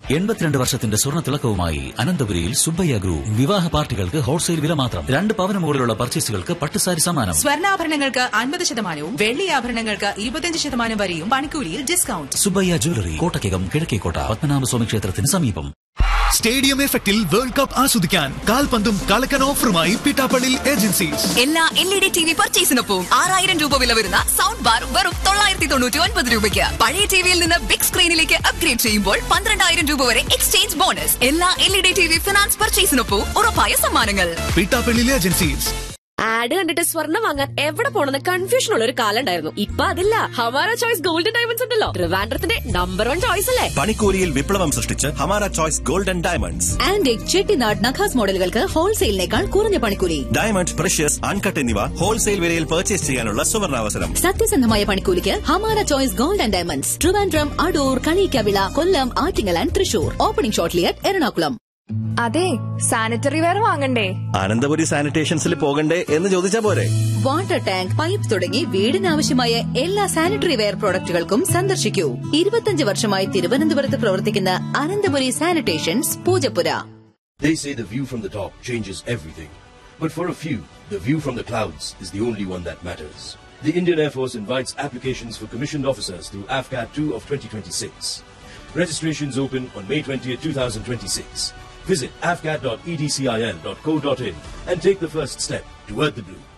എൺപത്തിരണ്ട് വർഷത്തിന്റെ സ്വർണ്ണ തിളക്കവുമായി അനന്തപുരിയിൽ സുബ്ബയ്യ ഗ്രൂപ്പ് വിവാഹ പാർട്ടികൾക്ക് ഹോൾസെയിൽ വില മാത്രം രണ്ട് പവന് മുകളിലുള്ള പർച്ചേസുകൾക്ക് പട്ടുസാരി സമ്മാനം സ്വർണ്ണാഭരണങ്ങൾക്ക് അൻപത് ശതമാനവും വെള്ളി ആഭരണങ്ങൾക്ക് ഇരുപത്തിയഞ്ച് ശതമാനം വരെയും പണിക്കൂലിയിൽ ഡിസ്കൗണ്ട് സുബ്ബയ്യ ജ്വല്ലറി കോട്ടയ്ക്കകം കിഴക്കേക്കോട്ട പത്മനാഭസ്വാമി ക്ഷേത്രത്തിന് സമീപം സ്റ്റേഡിയം എഫക്റ്റിൽ വേൾഡ് കപ്പ് ആസ്വദിക്കാൻ കാൽപന്തും കളക്കൻ ഓഫറുമായി പിട്ടാപ്പള്ളി ഏജൻസീസ് എല്ലാ L E D T V പർച്ചേസിനൊപ്പം ആറായിരം രൂപ വില വരുന്ന സൗണ്ട് ബാർ വെറും തൊള്ളായിരത്തി തൊണ്ണൂറ്റി ഒൻപത് രൂപയ്ക്ക് പഴയ ടിവിയിൽ നിന്ന് ബിഗ് സ്ക്രീനിലേക്ക് അപ്ഗ്രേഡ് ചെയ്യുമ്പോൾ പന്ത്രണ്ടായിരം രൂപ വരെ എക്സ്ചേഞ്ച് ബോണസ് എല്ലാ L E D T V finance പർച്ചേസിനൊപ്പം ഉറപ്പായ സമ്മാനങ്ങൾ പിട്ടാപ്പള്ളി ഏജൻസീസ് ആഡ് കണ്ടിട്ട് സ്വർണ്ണം വാങ്ങാൻ എവിടെ പോണെന്ന് കൺഫ്യൂഷൻ ഉള്ള ഒരു കാലം ഉണ്ടായിരുന്നു ഇപ്പൊ അതില്ല ഹമാര ചോയ്സ് ഗോൾഡൻ ഡയമണ്ട്സ് ഉണ്ടല്ലോ ട്രിവാൻഡ്രത്തിന്റെ നമ്പർ വൺ ചോയ്സ് അല്ലേ പണിക്കൂലിയിൽ വിപ്ലവം സൃഷ്ടിച്ച് Hamara choice golden diamonds antique Chettinad Nakhas മോഡലുകൾക്ക് ഹോൾസെയിലിനേക്കാൾ കുറഞ്ഞ പണിക്കൂലി ഡയമണ്ട് പ്രഷ്യസ് അൺകട്ട് എന്നിവ ഹോൾസെയിൽ വിലയിൽ പർച്ചേസ് ചെയ്യാനുള്ള സുവർണാവസരം സത്യസന്ധമായ പണിക്കൂലിക്ക് Hamara choice gold and diamonds Trivandrum Adoor Kalikkavila Kollam Attingal and Thrissur opening shortly Ernakulam അതെ സാനിറ്ററി വെയർ വാങ്ങണ്ടേ അനന്തപുരി സാനിറ്റേഷൻസിൽ പോകണ്ടേ എന്ന് ചോദിച്ചാ പോരെ വാട്ടർ ടാങ്ക് പൈപ്പ് തുടങ്ങി വീടിനാവശ്യമായ എല്ലാ സാനിറ്ററി വെയർ പ്രോഡക്റ്റുകൾക്കും സന്ദർശിക്കൂ ഇരുപത്തിയഞ്ച് വർഷമായി തിരുവനന്തപുരത്ത് പ്രവർത്തിക്കുന്ന Ananthapuri sanitations Poojappura They say the view from the top changes everything. But for a few, the view from the clouds is the only one that matters. The Indian Air Force invites applications for commissioned officers through AFCAT 2 of 2026. Registrations open on May 20th, 2026. Visit afcat.edcil.co.in and take the first step toward the blue.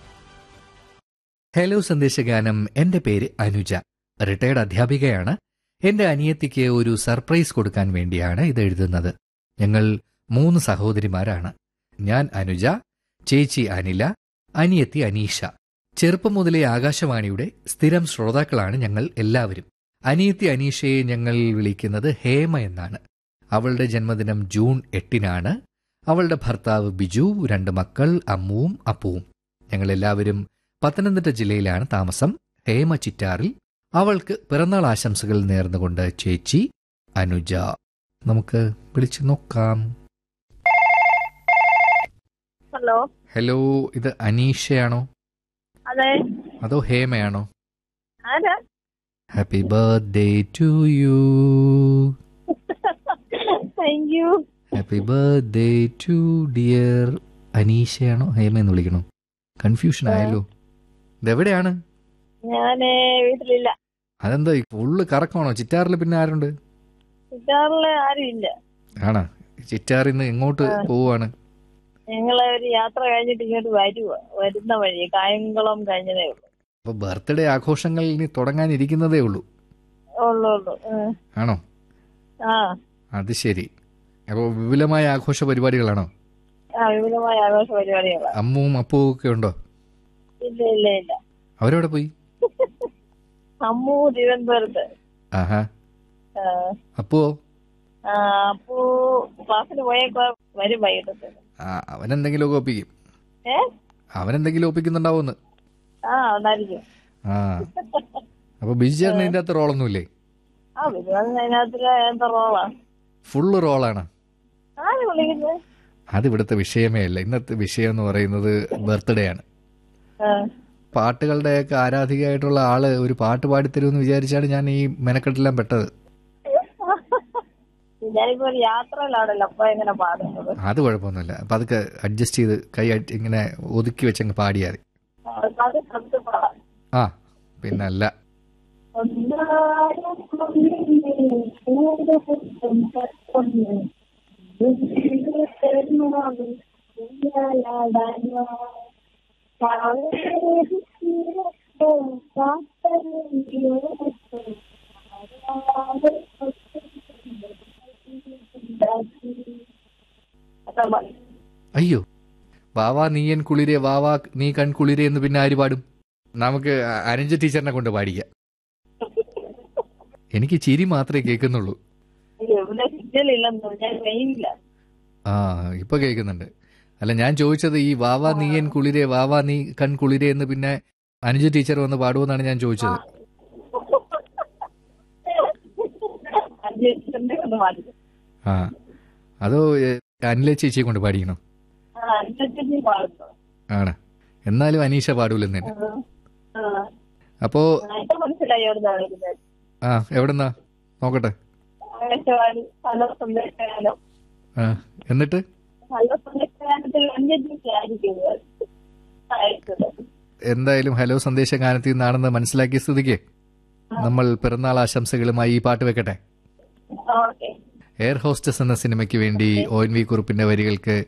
Hello സന്ദേശഗാനം എന്റെ പേര് Anuja retired അധ്യാപികയാണ് എന്റെ അനിയത്തിക്ക് ഒരു surprise കൊടുക്കാൻ വേണ്ടിയാണ് ഇത് എഴുതുന്നത് ഞങ്ങൾ മൂന്ന് സഹോദരിമാരാണ് ഞാൻ അനുജ ചേച്ചി അനില അനിയത്തി അനീഷ ചെറുപ്പം മുതലേ ആകാശവാണിയുടെ സ്ഥിരം ശ്രോതാക്കളാണ് ഞങ്ങൾ എല്ലാവരും അനിയത്തി അനീഷയെ ഞങ്ങൾ വിളിക്കുന്നത് ഹേമ എന്നാണ് അവളുടെ ജന്മദിനം ജൂൺ എട്ടിനാണ് അവളുടെ ഭർത്താവ് ബിജു രണ്ട് മക്കൾ അമ്മുവും അപ്പുവും ഞങ്ങളെല്ലാവരും പത്തനംതിട്ട ജില്ലയിലാണ് താമസം ഹേമ ചിറ്റാറിൽ അവൾക്ക് പിറന്നാൾ ആശംസകൾ നേർന്നുകൊണ്ട് ചേച്ചി അനുജ നമുക്ക് വിളിച്ചു നോക്കാം ഹലോ ഹലോ ഇത് അനീഷയാണോ അതെ അതോ ഹേമയാണോ ആരാ happy birthday to you thank you happy birthday to dear അനീഷയാണോ ഹേമ എന്ന് വിളിക്കണോ കൺഫ്യൂഷൻ ആയല്ലോ ഇതെവിടെയാണ് ഞാന് വീട്ടിലില്ല അതെന്താ ഫുള്ള് കറക്കമാണോ ചിറ്റാറിൽ പിന്നെ ആരുണ്ട് സിറ്റാറില് ആരും ഇല്ല ആണോ ചിറ്റാറിൽ നിന്ന് എങ്ങോട്ട് പോവാണ് ഞങ്ങള് ഒരു യാത്ര കഴിഞ്ഞിട്ട് ഇങ്ങോട്ട് വരുക വരുന്ന വഴി കായംകുളം കഴിഞ്ഞതേ ഉള്ളൂ അപ്പൊ ബർത്ത്ഡേ ആഘോഷങ്ങൾ ഇനി തുടങ്ങാനിരിക്കുന്നതേ ഉള്ളൂ ഉള്ളു ഉള്ളു ഉം. ആണോ ആ അത് ശരി അപ്പോൾ വിപുലമായ ആഘോഷ പരിപാടികളാണോ ആ വിപുലമായ ആഘോഷ പരിപാടികളാ അമ്മുവും അപ്പവും ഒക്കെ ഉണ്ടോ ഇല്ല ഇല്ല ഇല്ല അവരെവിടെ പോയി അമ്മു തിരുവനന്തപുരത്ത് ആഹാ ആ, അപ്പോ ആ, അപ്പു ക്ലാസ്സിന് പോയേക്കോ വരും വൈകിട്ടത്തിന് ആ അവനെന്തെങ്കിലുമൊക്കെ ഒപ്പിക്കും ഏ അവനെന്തെങ്കിലും ഒപ്പിക്കുന്നുണ്ടാവുമെന്ന് ആ ഉണ്ടായിരിക്കും ആ അപ്പൊ ബിജു ചേട്ടന് ഇതിന്റെ അകത്ത് റോളൊന്നുമില്ലേ ആ വിരുവൻ അതിനകത്തില് എന്താ റോളാ ഫുള്ള് റോളാണ് ആര് വിളിക്കുന്നത് അത് ഇവിടുത്തെ വിഷയമേ അല്ല ഇന്നത്തെ വിഷയം എന്ന് പറയുന്നത് ബർത്ത്ഡേ ആണ് ആ പാട്ടുകളുടെയൊക്കെ ആരാധികയായിട്ടുള്ള ആള് ഒരു പാട്ട് പാടിത്തരുമെന്ന് വിചാരിച്ചാണ് ഞാൻ ഈ മെനക്കെട്ടെല്ലാം പെട്ടത് ഞാനിപ്പോ ഒരു യാത്രയിലാണല്ലോ അപ്പൊ എങ്ങനെ പാടുന്നത് അത് കുഴപ്പമൊന്നുമില്ല അപ്പൊ അതൊക്കെ അഡ്ജസ്റ്റ് ചെയ്ത് കൈ അടി- ഇങ്ങനെ ഒതുക്കി വെച്ചങ്ങ് പാടിയാൽ മതി അത് ശ്രദ്ധിച്ച് പാടാം ആ പിന്നല്ല അയ്യോ വാവാ നീയൻ കുളിരെ വാവാ നീ കൺ കുളിരെ എന്ന് പിന്നെ ആര് പാടും നമുക്ക് അ- അനുജ ടീച്ചറിനെ കൊണ്ട് പാടിക്കാം എനിക്ക് ചിരി മാത്രമേ കേൾക്കുന്നുള്ളൂ ഇവിടെ സിഗ്നൽ ഇല്ലെന്ന് ഞാൻ ട്രെയിനില്ല ആ ഇപ്പൊ കേൾക്കുന്നുണ്ട് അല്ല ഞാൻ ചോദിച്ചത് ഈ വാവാ നീയൻ കുളിരെ വാവാ നീ കൺ കുളിരെ എന്ന് പിന്നെ അനുജ ടീച്ചർ വന്ന് പാടുമെന്നാണ് ഞാൻ ചോദിച്ചത് അന്വേഷിച്ചിട്ടുണ്ട് ഒന്ന് പാടി ആ അതോ ഏ, അനില ചേച്ചിയെ കൊണ്ട് പാടിക്കണോ ആ അന്വേഷിച്ച് പാടുന്നു ആണ് എന്നാലും അനീഷ പാടൂലെന്ന് തന്നെ ആ അപ്പോ ആ, ഇപ്പൊ മനസ്സിലായി എവിടുന്നാ വിളിക്കുന്നത് ആ എവിടെന്നാ നോക്കട്ടെ ആ ആകാശവാണി നല്ല സന്ദേശഗാനം ആ, എന്നിട്ട് നല്ല സന്ദേശഗാനത്തിൽ അന്യജീവി ആയിരിക്കും അയച്ചത് എന്തായാലും ഹലോ സന്ദേശ ഗാനത്തിൽ നിന്നാണെന്ന് മനസ്സിലാക്കിയ സ്ഥിതിക്ക് നമ്മൾ പിറന്നാൾ ആശംസകളുമായി ഈ പാട്ട് വെക്കട്ടെ ഓക്കെ എയർ ഹോസ്റ്റസ് എന്ന സിനിമയ്ക്ക് വേണ്ടി ഒ എൻ വി കുറുപ്പിന്റെ വരികൾക്ക്